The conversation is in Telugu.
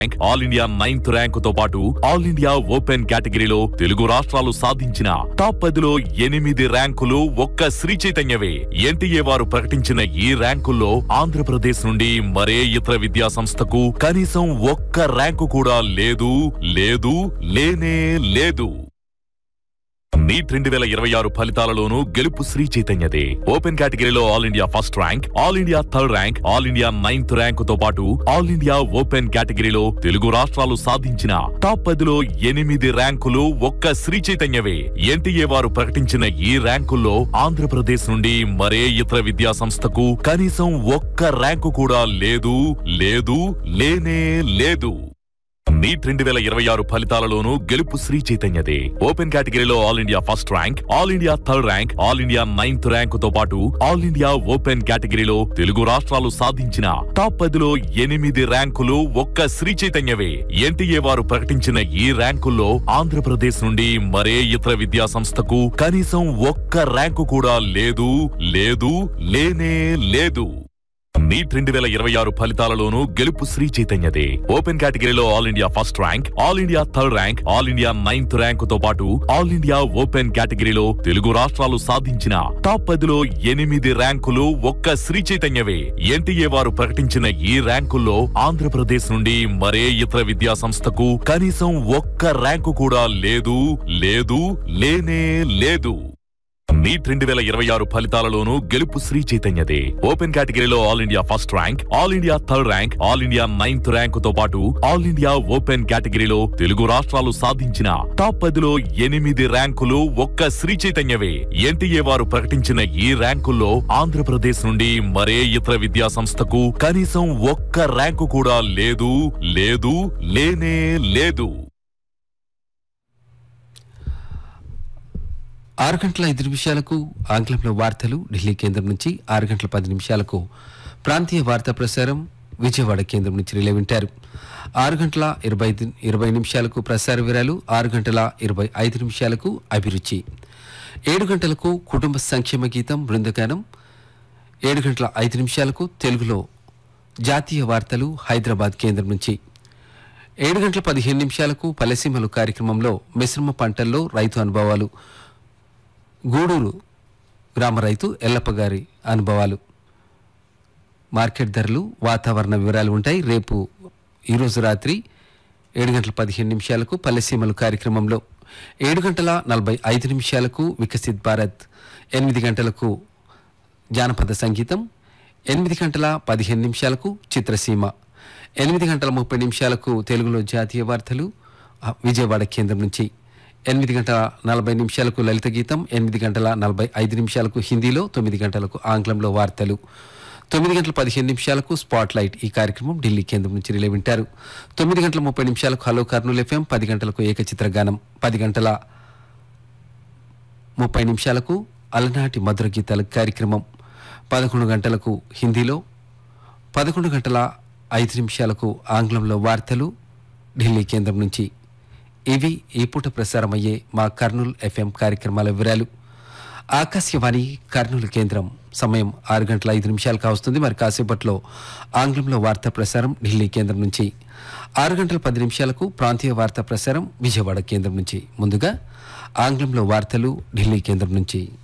rank all India ninth rank తో పాటు ఆల్ ఇండియా ఓపెన్ కేటగిరీలో తెలుగు రాష్ట్రాలు సాధించిన టాప్ పదిలో ఎనిమిది ర్యాంకులు ఒక్క శ్రీ చైతన్యవే ఎన్టీఏ వారు ప్రకటించిన ఈ ర్యాంకుల్లో ఆంధ్రప్రదేశ్ నుండి మరే ఇతర విద్యా సంస్థకు కనీసం ఒక్క ర్యాంకు కూడా లేదు లేదు లేనే లేదు నీట్ రెండు వేల ఇరవై ఆరు ఫలితాలలోనూ గెలుపు శ్రీ చైతన్యదే ఓపెన్ కేటగిరీలో all India first rank all India third rank all India ninth rank తో పాటు ఆల్ ఇండియా ఓపెన్ కేటగిరీలో తెలుగు రాష్ట్రాలు సాధించిన టాప్ పదిలో ఎనిమిది ర్యాంకులు ఒక్క శ్రీ చైతన్యవే ఎన్టీఏ వారు ప్రకటించిన ఈ ర్యాంకుల్లో ఆంధ్రప్రదేశ్ నుండి మరే ఇతర విద్యా సంస్థకు కనీసం ఒక్క ర్యాంకు కూడా లేదు లేదు లేనే లేదు నీట్ రెండు వేల ఇరవై ఆరు ఫలితాలలోనూ గెలుపు శ్రీ చైతన్యదే ఓపెన్ కేటగిరీలో all India first rank all India third rank all India ninth rank తో పాటు ఆల్ ఇండియా ఓపెన్ కేటగిరీలో తెలుగు రాష్ట్రాలు సాధించిన టాప్ పదిలో ఎనిమిది ర్యాంకులు ఒక్క శ్రీ చైతన్యవే ఎన్టీఏ వారు ప్రకటించిన ఈ ర్యాంకుల్లో ఆంధ్రప్రదేశ్ నుండి మరే ఇతర విద్యా సంస్థకు కనీసం ఒక్క ర్యాంకు కూడా లేదు లేదు లేనే లేదు నీట్ రెండు వేల ఇరవై ఆరు ఫలితాలలోనూ గెలుపు శ్రీ చైతన్యదే ఓపెన్ కేటగిరీలో all India first rank all India third rank all India ninth rank తో పాటు ఆల్ ఇండియా ఓపెన్ కేటగిరీలో తెలుగు రాష్ట్రాలు సాధించిన టాప్ పదిలో ఎనిమిది ర్యాంకులు ఒక్క శ్రీ చైతన్యవే ఎన్టీఏ వారు ప్రకటించిన ఈ ర్యాంకుల్లో ఆంధ్రప్రదేశ్ నుండి మరే ఇతర విద్యా సంస్థకు కనీసం ఒక్క ర్యాంకు కూడా లేదు లేదు లేనే లేదు నీట్ రెండు వేల ఇరవై ఆరు ఫలితాలలోనూ గెలుపు శ్రీ చైతన్యదే ఓపెన్ కేటగిరీలో all India first rank all India third rank all India ninth rank తో పాటు ఆల్ ఇండియా ఓపెన్ కేటగిరీలో తెలుగు రాష్ట్రాలు సాధించిన టాప్ పదిలో ఎనిమిది ర్యాంకులు ఒక్క శ్రీ చైతన్యవే ఎన్టీఏ వారు ప్రకటించిన ఈ ర్యాంకుల్లో ఆంధ్రప్రదేశ్ నుండి మరే ఇతర విద్యా సంస్థకు కనీసం ఒక్క ర్యాంకు కూడా లేదు లేదు లేనే లేదు ఆరు గంటల ఐదు నిమిషాలకు ఆంగ్లంలో వార్తలు ఢిల్లీ కేంద్రం నుంచి ఆరు గంటల పది నిమిషాలకు ప్రాంతీయ వార్తా ప్రసారం విజయవాడ కేంద్రం నుంచి రిలే వింటారు ఆరు గంటల ఇరవై ఐదు ఇరవై నిమిషాలకు ప్రసార వివరాలు ఆరు గంటల ఇరవై ఐదు నిమిషాలకు అభిరుచి ఏడు గంటలకు కుటుంబ సంక్షేమ గీతం బృందగానం ఏడు గంటల ఐదు నిమిషాలకు తెలుగులో జాతీయ వార్తలు హైదరాబాద్ కేంద్రం నుంచి ఏడు గంటల పదిహేను నిమిషాలకు పలసీమలు కార్యక్రమంలో మిశ్రమ పంటల్లో రైతు అనుభవాలు గూడూరు గ్రామ రైతు ఎల్లప్ప గారి అనుభవాలు మార్కెట్ ధరలు వాతావరణ వివరాలు ఉంటాయి రేపు ఈరోజు రాత్రి ఏడు గంటల పదిహేను నిమిషాలకు పల్లెసీమలు కార్యక్రమంలో ఏడు గంటల నలభై ఐదు నిమిషాలకు వికసిత్ భారత్ ఎనిమిది గంటలకు జానపద సంగీతం ఎనిమిది గంటల పదిహేను నిమిషాలకు చిత్రసీమ ఎనిమిది గంటల ముప్పై నిమిషాలకు తెలుగులో జాతీయ వార్తలు ఆ, విజయవాడ కేంద్రం నుంచి ఎనిమిది గంటల నలభై నిమిషాలకు లలిత గీతం ఎనిమిది గంటల నలభై ఐదు నిమిషాలకు హిందీలో తొమ్మిది గంటలకు ఆంగ్లంలో వార్తలు తొమ్మిది గంటల పదిహేను నిమిషాలకు స్పాట్ లైట్ ఈ కార్యక్రమం ఢిల్లీ కేంద్రం నుంచి రిలే వింటారు తొమ్మిది గంటల ముప్పై నిమిషాలకు హలో కర్నూలు ఎఫ్ఎం పది గంటలకు ఏకచిత్ర గానం పది గంటల ముప్పై నిమిషాలకు అలనాటి మధుర గీతాల కార్యక్రమం పదకొండు గంటలకు హిందీలో పదకొండు గంటల ఐదు నిమిషాలకు ఆంగ్లంలో వార్తలు ఢిల్లీ కేంద్రం నుంచి ఇవి ఈ పూట ప్రసారమయ్యే మా కర్నూలు ఎఫ్ఎం కార్యక్రమాల వివరాలు ఆకాశవాణి కర్నూలు కేంద్రం సమయం ఆరు గంటల ఐదు నిమిషాలు కావస్తుంది మరి కాసేపట్లో ఆంగ్లంలో వార్తా ప్రసారం ఢిల్లీ కేంద్రం నుంచి ఆరు గంటల పది నిమిషాలకు ప్రాంతీయ వార్తా ప్రసారం విజయవాడ కేంద్రం నుంచి ముందుగా ఆంగ్లంలో వార్తలు ఢిల్లీ కేంద్రం నుంచి